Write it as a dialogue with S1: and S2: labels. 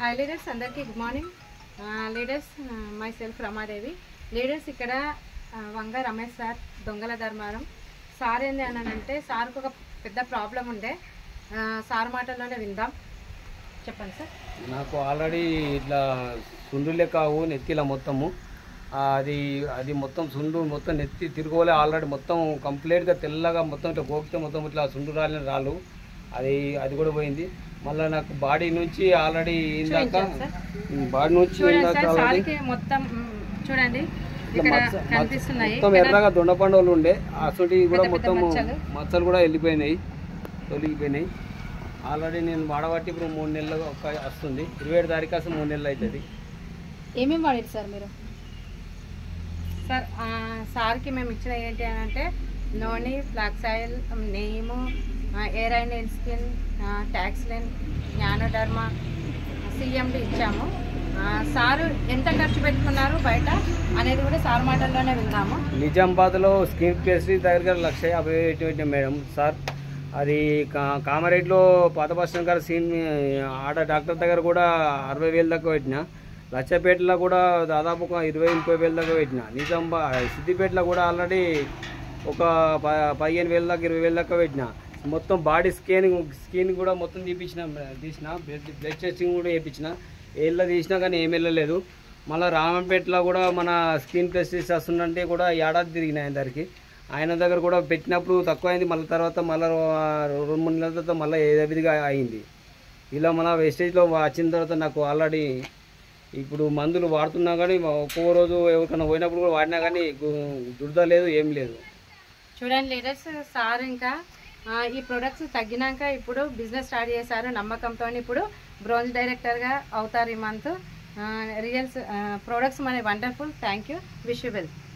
S1: Hi leaders అందరికీ good morning leaders myself Ramadevi leaders ఇక్కడ ఆ, వంగ రమేష్ సార్ దొంగల ధర్మారం సార్ ఏంది అని అంటే సార్కి ఒక పెద్ద ప్రాబ్లం ఉండే ఆ, సార్ మాటల్లోనే విందాం చెప్పండి సార్
S2: నాకు ఆల్రెడీ ఇట్లా సుండు లెక్క ఆవు నెత్తిలా మొత్తము ఆ, అది అది మొత్తం సుండు మొత్తం నెత్తి తిరగలే ఆల్రెడీ మొత్తం కంప్లీట్గా తెల్లగా మొత్తం ఇట్లా గోకితే మొత్తం ఇట్లా సుండు రాలిన రాళ్ళు అది అది కూడా పోయింది మళ్ళీ నాకు బాడీ నుంచి ఆల్రెడీ ఇందాక
S1: చూపించాను సార్.
S2: బాడీ నుంచి
S1: చూడండి
S2: ఇందాక
S1: సార్
S2: ఆల్రెడీ
S1: సార్కి మొత్తం మ్, చూడండి
S2: ఇట్లా
S1: ఇక్కడ
S2: మచ్చ- మచ్చ-
S1: కనిపిస్తున్నాయి
S2: మొత్తం ఎర్రగా దొండపండులు ఉండే అసలు కూడా
S1: పెద్ద
S2: మొత్తం
S1: మచ్చలు.
S2: మచ్చలు కూడా వెళ్ళిపోయినాయి తొలగిపోయినాయి ఆల్రెడీ నేను వాడబట్టి ఇప్పుడు మూడు నెలలు ఒక వస్తుంది ఇరవై ఏడు తారీఖు అసలు మూడు నెలలు అవుతుంది
S3: ఏమేమి వాడారు సార్ మీరు
S1: సార్ ఆ, సార్కి మేము ఇచ్చిన ఏంటి అని అంటే నోని ఫ్లాక్స్ ఆయిల్ నేము ఎయిర్ అండ్ ఎయిర్ స్కిన్ ట్యాక్స్లెన్ జ్ఞానోడర్మా సిఎండి ఇచ్చాము ఆ, సారు ఎంత ఖర్చు పెట్టుకున్నారు బయట అనేది కూడా సార్ మాటల్లోనే విందాము
S2: నిజామాబాద్లో స్కిన్ పేస్ట్రీ దగ్గర లక్ష యాభై వేలు పెట్టిన మేడం సార్ అది కా- కామారెడ్డిలో పాత బస్ స్టాండ్ గారు సీన్ ఆడ డాక్టర్ దగ్గర కూడా అరవై వేలు దాకా పెట్టిన లచ్చపేటలో కూడా దాదాపు ఒక ఇరవై ముప్పై వేలు దాకా పెట్టిన నిజామా సిద్దిపేటలో కూడా ఆల్రెడీ ఒక ప- పదిహేను వేల దాకా ఇరవై వేల దాకా పెట్టిన మొత్తం బాడీ స్కాన్ స్కిన్ కూడా మొత్తం తీపించిన తీసిన బ్లడ్ బ్లడ్ టెస్టింగ్ కూడా చేయించిన ఏళ్ళ తీసినా కానీ ఏం వెళ్ళలేదు మళ్ళీ రామంపేటలో కూడా మన స్కిన్ ప్రెస్టీస్ వస్తుందంటే కూడా ఏడాది తిరిగిన ఆయన దగ్గరికి ఆయన దగ్గర కూడా పెట్టినప్పుడు తక్కువ అయింది మళ్ళీ తర్వాత మళ్ళీ రెండు మూడు నెలల తర్వాత మళ్ళీ ఏదో విధిగా అయింది ఇలా మన వేస్టేజ్లో వచ్చిన తర్వాత నాకు ఆల్రెడీ ఇప్పుడు మందులు వాడుతున్నా కానీ ఒక్కో రోజు ఎవరికైనా పోయినప్పుడు కూడా వాడినా కానీ గు- దురద లేదు ఏం లేదు
S1: చూడండి లీడర్స్ సార్ ఇంకా ఆ, ఈ ప్రొడక్ట్స్ తగ్గినాక ఇప్పుడు బిజినెస్ స్టార్ట్ చేశారు నమ్మకంతో ఇప్పుడు బ్రోంజ్ డైరెక్టర్గా అవుతారు ఈ మంత్ రియల్స్ ప్రొడక్ట్స్ మన wonderful thank you wish you well